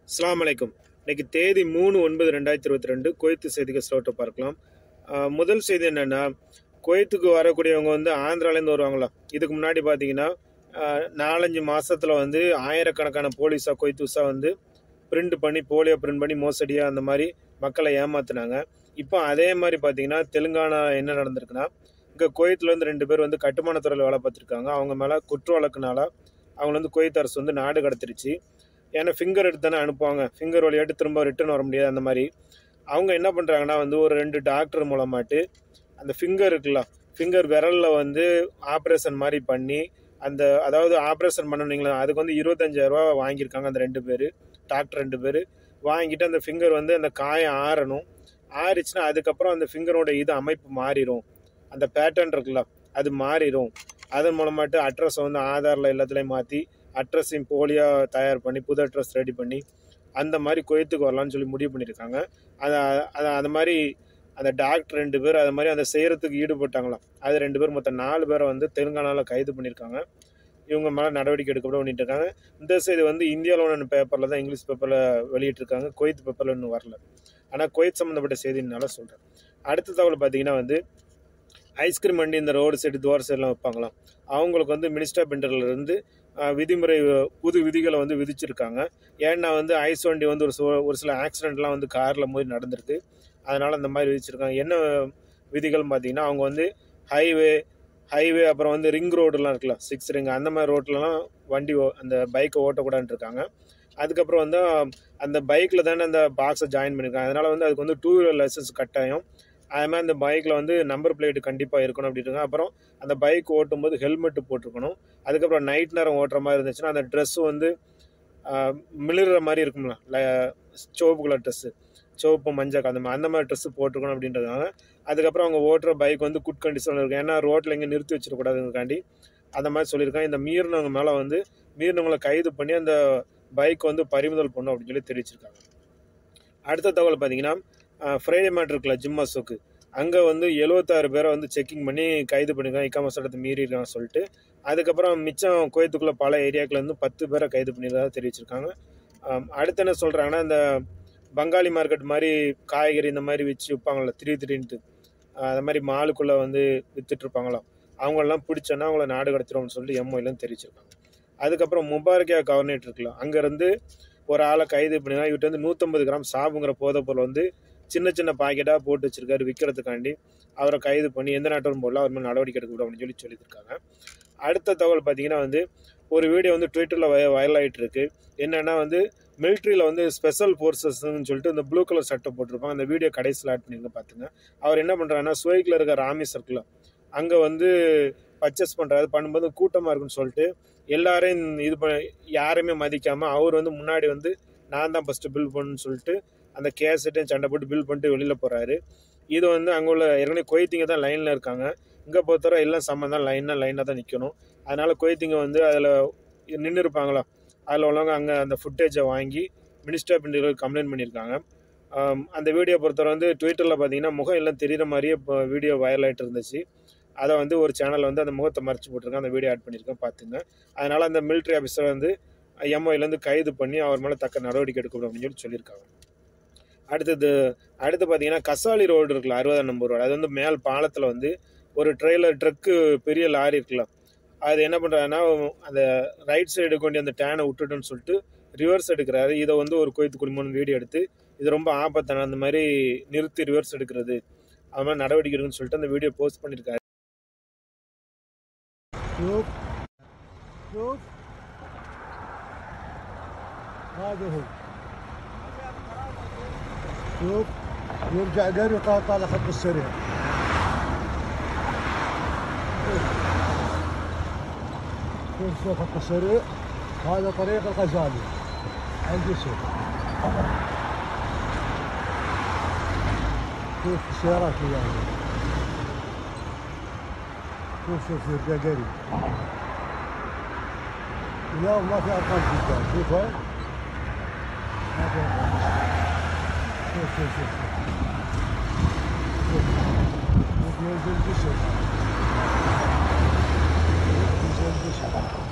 அஸ்ஸலாமு அலைக்கும் இன்னைக்கு தேதி மூணு ஒன்பது ரெண்டாயிரத்தி இருபத்தி ரெண்டு குவைத்து செய்திகள் ஸ்லோட்டை பார்க்கலாம் ஆஹ் முதல் செய்தி என்னன்னா குவைத்துக்கு வரக்கூடியவங்க வந்து ஆந்திராலேருந்து வருவாங்களா இதுக்கு முன்னாடி பார்த்தீங்கன்னா ஆஹ் நாலஞ்சு மாசத்துல வந்து ஆயிரக்கணக்கான போலீஸா குவைத்துஸா வந்து பிரிண்ட் பண்ணி போலியோ பிரிண்ட் பண்ணி மோசடியா அந்த மாதிரி மக்களை ஏமாத்துனாங்க இப்போ அதே மாதிரி பார்த்தீங்கன்னா தெலுங்கானா என்ன நடந்திருக்குன்னா இங்கே குவைத்துல இருந்து ரெண்டு பேர் வந்து கட்டுமானத்துறையில் வேலை பார்த்துருக்காங்க அவங்க மேலே குற்ற வழக்குனால அவங்க வந்து குவைத் அரசு வந்து நாடு கடத்திருச்சு ஏன்னா ஃபிங்கர் எடுத்து தானே அனுப்புவாங்க ஃபிங்கர் வழியாட்டு திரும்ப ரிட்டர்ன் வர முடியாது அந்த மாதிரி அவங்க என்ன பண்ணுறாங்கன்னா வந்து ஒரு ரெண்டு டாக்டர் மூலமாட்டு அந்த ஃபிங்கர் இருக்குல்ல ஃபிங்கர் விரலில் வந்து ஆப்ரேஷன் மாதிரி பண்ணி அந்த அதாவது ஆப்ரேஷன் பண்ணணுங்களா அதுக்கு வந்து இருபத்தஞ்சாயிரரூவா வாங்கியிருக்காங்க அந்த ரெண்டு பேர் டாக்டர் ரெண்டு பேர் வாங்கிட்டு அந்த ஃபிங்கர் வந்து அந்த காயம் ஆறணும் ஆறிச்சுன்னா அதுக்கப்புறம் அந்த ஃபிங்கரோட இது அமைப்பு மாறிடும் அந்த பேட்டர்ன் இருக்குல்ல அது மாறிடும் அதன் மூலமாட்டு அட்ரஸை வந்து ஆதாரில் எல்லாத்துலேயும் மாற்றி அட்ரஸையும் போலியாக தயார் பண்ணி புது அட்ரஸ் ரெடி பண்ணி அந்த மாதிரி குவைத்துக்கு வரலாம்னு சொல்லி முடிவு பண்ணியிருக்காங்க அதை அதை அந்த மாதிரி அந்த டாக்டர் ரெண்டு பேர் அது மாதிரி அந்த செய்கிறதுக்கு ஈடுபட்டாங்களாம் அது ரெண்டு பேர் மொத்தம் நாலு பேரை வந்து தெலுங்கானாவில் கைது பண்ணியிருக்காங்க இவங்க மேலே நடவடிக்கை எடுக்கப்பட பண்ணிட்டு இருக்காங்க இந்த செய்தி வந்து இந்தியாவில் ஒன்று பேப்பரில் தான் இங்கிலீஷ் பேப்பரில் வெளியிட்டிருக்காங்க குவைத் பேப்பரில் இன்னும் வரல ஆனால் குவைத் சம்மந்தப்பட்ட செய்தினால சொல்கிறேன் அடுத்த தகவல் பார்த்தீங்கன்னா வந்து ஐஸ்கிரீம் வண்டி இந்த ரோடு சைடு துவார சைட்லாம் வைப்பாங்களாம் அவங்களுக்கு வந்து மினிஸ்டர் பெண்டர்ல இருந்து அஹ், விதிமுறை புது விதிகளை வந்து விதிச்சிருக்காங்க ஏன்னா வந்து ஐஸ் வண்டி வந்து ஒரு சு- ஒரு சில ஆக்சிடென்ட்லாம் வந்து காரில் மோதி நடந்திருக்கு அதனால அந்த மாதிரி விதிச்சிருக்காங்க என்ன விதிகள்னு பார்த்தீங்கன்னா அவங்க வந்து ஹைவே ஹைவே அப்புறம் வந்து ரிங் ரோடுலாம் இருக்குல்ல சிக்ஸ் ரிங் அந்த மாதிரி ரோட்லலாம் வண்டி ஓ- அந்த பைக்கை ஓட்டக்கூடாதுன்னு இருக்காங்க அதுக்கப்புறம் வந்து அந்த பைக்கில் தானே அந்த பாக்ஸை ஜாயின் பண்ணியிருக்காங்க அதனால வந்து அதுக்கு வந்து டூ வீலர் லைசன்ஸ் கட்டாயம் அது மாதிரி அந்த பைக்கில் வந்து நம்பர் பிளேட் கண்டிப்பாக இருக்கணும் அப்படின்ட்டு அப்புறம் அந்த பைக் ஓட்டும்போது ஹெல்மெட் போட்டிருக்கணும் அதுக்கப்புறம் நைட் நேரம் ஓட்டுற மாதிரி இருந்துச்சுன்னா அந்த ட்ரெஸ்ஸு வந்து ஆஹ், மிளிர்ற மாதிரி இருக்கும்ல ல- சிவப்பு கலர் ட்ரெஸ்ஸு சிவப்பு மஞ்சள் அந்த மாதிரி அந்த மாதிரி ட்ரெஸ்ஸு போட்டிருக்கணும் அப்படின்றதுனால அதுக்கப்புறம் அவங்க ஓட்டுற பைக் வந்து குட் கண்டிஷனில் இருக்கும் ஏன்னா ரோட்டில் எங்கே நிறுத்தி வச்சிடக்கூடாதுங்காண்டி அந்த மாதிரி சொல்லியிருக்காங்க இந்த மீறினவங்க மேலே வந்து மீறினவங்களை கைது பண்ணி அந்த பைக் வந்து பறிமுதல் பண்ணும் அப்படின்னு சொல்லி தெரிவிச்சிருக்காங்க அடுத்த தகவல் பார்த்தீங்கன்னா ஃப்ரைடே மார்ட் இருக்குல்ல ஜிம்மா சோக்கு அங்கே வந்து எழுபத்தாறு பேரை வந்து செக்கிங் பண்ணி கைது பண்ணிருக்காங்க இக்காம சட்டத்தை மீறி இருக்காங்க சொல்லிட்டு அதுக்கப்புறம் மிச்சம் கோயத்துக்குள்ள பல ஏரியாக்கள் வந்து பத்து பேரை கைது பண்ணியிருக்கதாக தெரிவிச்சிருக்காங்க ஆம், அடுத்து என்ன சொல்கிறாங்கன்னா இந்த பங்காளி மார்க்கெட் மாதிரி காய்கறி இந்த மாதிரி வச்சு விற்பாங்கள்ல திடீ திடீர்னு அது மாதிரி மாலுக்குள்ளே வந்து வித்துட்டு இருப்பாங்களாம் அவங்களெல்லாம் பிடிச்சோன்னா அவங்கள நாடு கடத்திடுவோம்னு சொல்லிட்டு எம்ஓயிலும் தெரிவிச்சிருக்காங்க அதுக்கப்புறம் முபாரக்கியா கவர்னேட் இருக்குல்ல அங்கேருந்து ஒரு ஆளை கைது பண்ணினா இவர்கிட்ட வந்து நூற்றம்பது கிராம் சாப்புங்கிற போதைப் பொருள் வந்து சின்ன சின்ன பாக்கெட்டாக போட்டு வச்சிருக்காரு விற்கிறதுக்காண்டி அவரை கைது பண்ணி எந்த நாட்டோரும் போடல அவர் மேலே நடவடிக்கை எடுக்க அப்படின்னு சொல்லி சொல்லியிருக்காங்க அடுத்த தகவல் பார்த்தீங்கன்னா வந்து ஒரு வீடியோ வந்து ட்விட்டரில் வய வைரல் ஆகிட்டு இருக்கு என்னன்னா வந்து மிலிட்ரியில் வந்து ஸ்பெஷல் ஃபோர்ஸஸ்ன்னு சொல்லிட்டு இந்த ப்ளூ கலர் சட்டை போட்டிருப்பாங்க அந்த வீடியோ கடைசியில் ஆட் பண்ணிருங்க பார்த்துங்க அவர் என்ன பண்ணுறாருன்னா சுவைக்கில் இருக்க ராமி சர்க்கிள் அங்கே வந்து பர்ச்சேஸ் பண்ணுறாரு பண்ணும்போது கூட்டமாக இருக்குன்னு சொல்லிட்டு எல்லாரையும் இது பண்ண யாரையுமே மதிக்காமல் அவர் வந்து முன்னாடி வந்து நான் தான் ஃபஸ்ட்டு பில் பண்ணணும்னு சொல்லிட்டு அந்த கேசட்டையும் சண்டை போட்டு பில் பண்ணிட்டு வெளியில் போகிறாரு இது வந்து அங்கே உள்ள ஏற்கனவே கொய்த்திங்க தான் லைனில் இருக்காங்க இங்கே பொறுத்தவரை எல்லாம் சம்மந்தம் தான் லைனாக லைனாக தான் நிற்கணும் அதனால் கொய்த்திங்க வந்து அதில் நின்று இருப்பாங்களா அதில் உள்ளவங்க அங்கே அந்த ஃபுட்டேஜை வாங்கி மினிஸ்டர் பிண்டுகளுக்கு கம்ப்ளைண்ட் பண்ணியிருக்காங்க ஆம், அந்த வீடியோ பொறுத்தவரை வந்து ட்விட்டரில் பார்த்தீங்கன்னா முகம் எல்லாம் தெரியுற மாதிரியே இப்போ வீடியோ வைரல் ஆகிட்டு இருந்துச்சு அதை வந்து ஒரு சேனல் வந்து அந்த முகத்தை மறைச்சு போட்டிருக்கேன் அந்த வீடியோ ஆட் பண்ணியிருக்கேன் பார்த்துங்க அதனால் அந்த மிலிட்ரி ஆஃபீஸர் வந்து எம்ஓயிலேருந்து கைது பண்ணி அவர் மேலே தக்க நடவடிக்கை எடுக்கணும் அப்படின்னு சொல்லி சொல்லியிருக்காங்க அடுத்தது அடுத்து பார்த்தீங்கன்னா கசாலி ரோடு இருக்குல்ல அறுபதாம் நம்பர் ரோடு அது வந்து மேல் பாலத்தில் வந்து ஒரு ட்ரெய்லர் ட்ரக்கு பெரிய லாரி இருக்குல்ல அது என்ன பண்ணுறாருன்னா அந்த ரைட் சைடு கொண்டு அந்த டேனை விட்டுட்டுன்னு சொல்லிட்டு ரிவர்ஸ் எடுக்கிறாரு இதை வந்து ஒரு கோயத்து குடும்பம் வீடியோ எடுத்து இது ரொம்ப ஆபத்தான அந்த மாதிரி நிறுத்தி ரிவர்ஸ் எடுக்கிறது அது மாதிரி நடவடிக்கை இருக்குன்னு சொல்லிட்டு அந்த வீடியோ போஸ்ட் பண்ணியிருக்காரு شوف شوف هذا هو شوف يرجع قري قاطع على خط السريع شوف شوف خط السريع هذا طريق الغزالي عند يوسف شوف السيارات اللي جايه شوف شوف يرجع قري اليوم ما في ارقام قدام شوف هاي ما في ارقام شوف شوف شوف شوف شوف ينزل جسر ينزل جسر